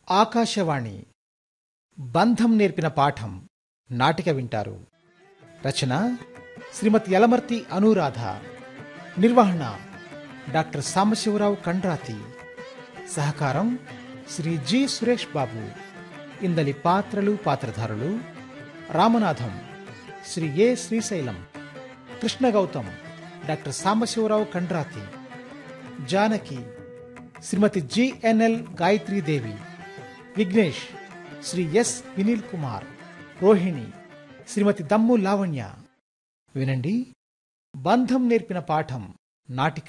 ఆకాశవాణి బంధం నేర్పిన పాఠం నాటిక వింటారు రచన శ్రీమతి యలమర్తి అనురాధ నిర్వహణ డాక్టర్ సాంబశివరావు కండ్రాతి సహకారం శ్రీ జి సురేష్ బాబు ఇందలి పాత్రలు పాత్రధారులు Ramanatham Shri A Srisailam Krishna Gautam doctor Sambasivarao Kandrathi Janaki Shrimati GNL Gayatridevi Vignesh Shri S Vineel Kumar Rohini Shrimati Dammu Lavanya వినండి బంధం నేర్పిన పాఠం నాటిక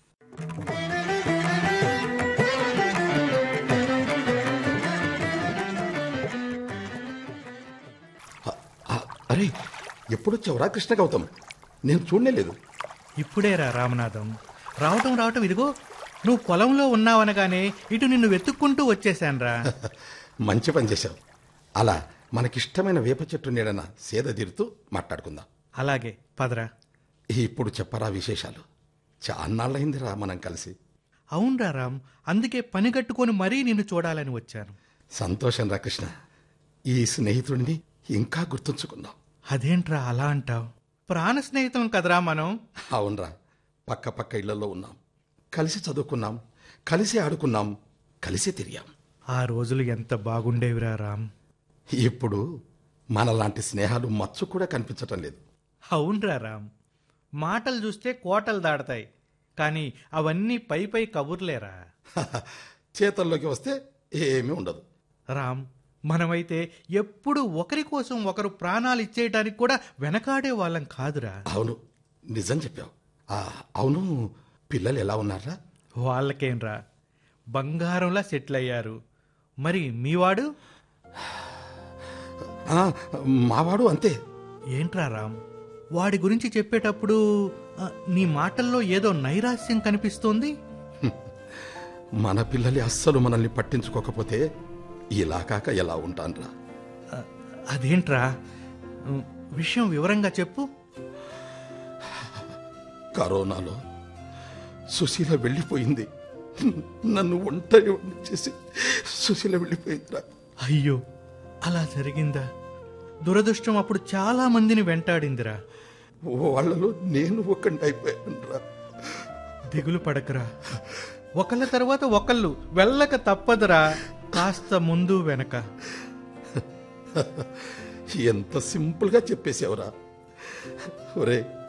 ఆ, అరే ఎప్పుడొచ్చావురా కృష్ణ గౌతమ్ నేను చూడలేదు ఇప్పుడేరా రామనాథం రావటం రావటం ఇదిగో నువ్వు పొలంలో ఉన్నావనగానే ఇటు నిన్ను వెతుక్కుంటూ వచ్చేశాన్రా మంచి పని చేశావు అలా మనకిష్టమైన వేప చెట్టు నీడన సేద తీరుతూ మాట్లాడుకుందాం అలాగే పదరా ఇప్పుడు చెప్పరా విశేషాలు చాన్నాళ్ళయిందిరా మనం కలిసి అవునరా రామ్ అందుకే పని కట్టుకొని మరీ నిన్ను చూడాలని వచ్చాను సంతోషం రా కృష్ణ ఈ స్నేహితుడిని ఇంకా గుర్తుంచుకున్నాం అదేంట్రా అలా అంటావు ప్రాణ స్నేహితం కదరా మనం అవునరా పక్క పక్క ఇళ్లలో ఉన్నాం కలిసి చదువుకున్నాం కలిసి ఆడుకున్నాం కలిసి తిరిగాం ఆ రోజులు ఎంత బాగుండేవిరా రామ్ ఇప్పుడు మనలాంటి స్నేహాలు మచ్చు కూడా కనిపించటం లేదు అవునరా రామ్ మాటలు చూస్తే కోటలు దాడతాయి కానీ అవన్నీ పై పై కబుర్లేరా చేతల్లోకి వస్తే ఏమీ ఉండదు రామ్ మనమైతే ఎప్పుడు ఒకరి కోసం ఒకరు ప్రాణాలు ఇచ్చేయటానికి కూడా వెనకాడే వాళ్ళం కాదురా అవును నిజం చెప్పావు ఆ, అవును పిల్లలు ఎలా ఉన్నారా వాళ్ళకేంరా బంగారంలా సెటిల్ అయ్యారు మరి మీవాడు ఆ, మావాడు అంతే ఏంట్రా రామ్ వాడి గురించి చెప్పేటప్పుడు ఆ, నీ మాటల్లో ఏదో నైరాస్యం కనిపిస్తోంది మన పిల్లలు అస్సలు మనల్ని పట్టించుకోకపోతే ఇలా కాక ఎలా ఉంటాన్రా ఆ, అదేంట్రా ఉమ్, విషయం వివరంగా చెప్పు కరోనాలో సుశీల వెళ్ళిపోయింది నన్ను ఒంటరి వాడిని చేసి సుశీల వెళ్ళిపోయిందిరా అయ్యో అలా జరిగిందా దురదృష్టం అప్పుడు చాలా మందిని వెంటాడిందిరా వాళ్ళలో నేను ఒకండి అయిపోయానురా దిగులు పడకరా ఒకళ్ళ తర్వాత ఒకళ్ళు వెళ్ళక తప్పదురా కాస్త ముందు వెనక ఎంత సింపుల్గా చెప్పేసావురా ఒరే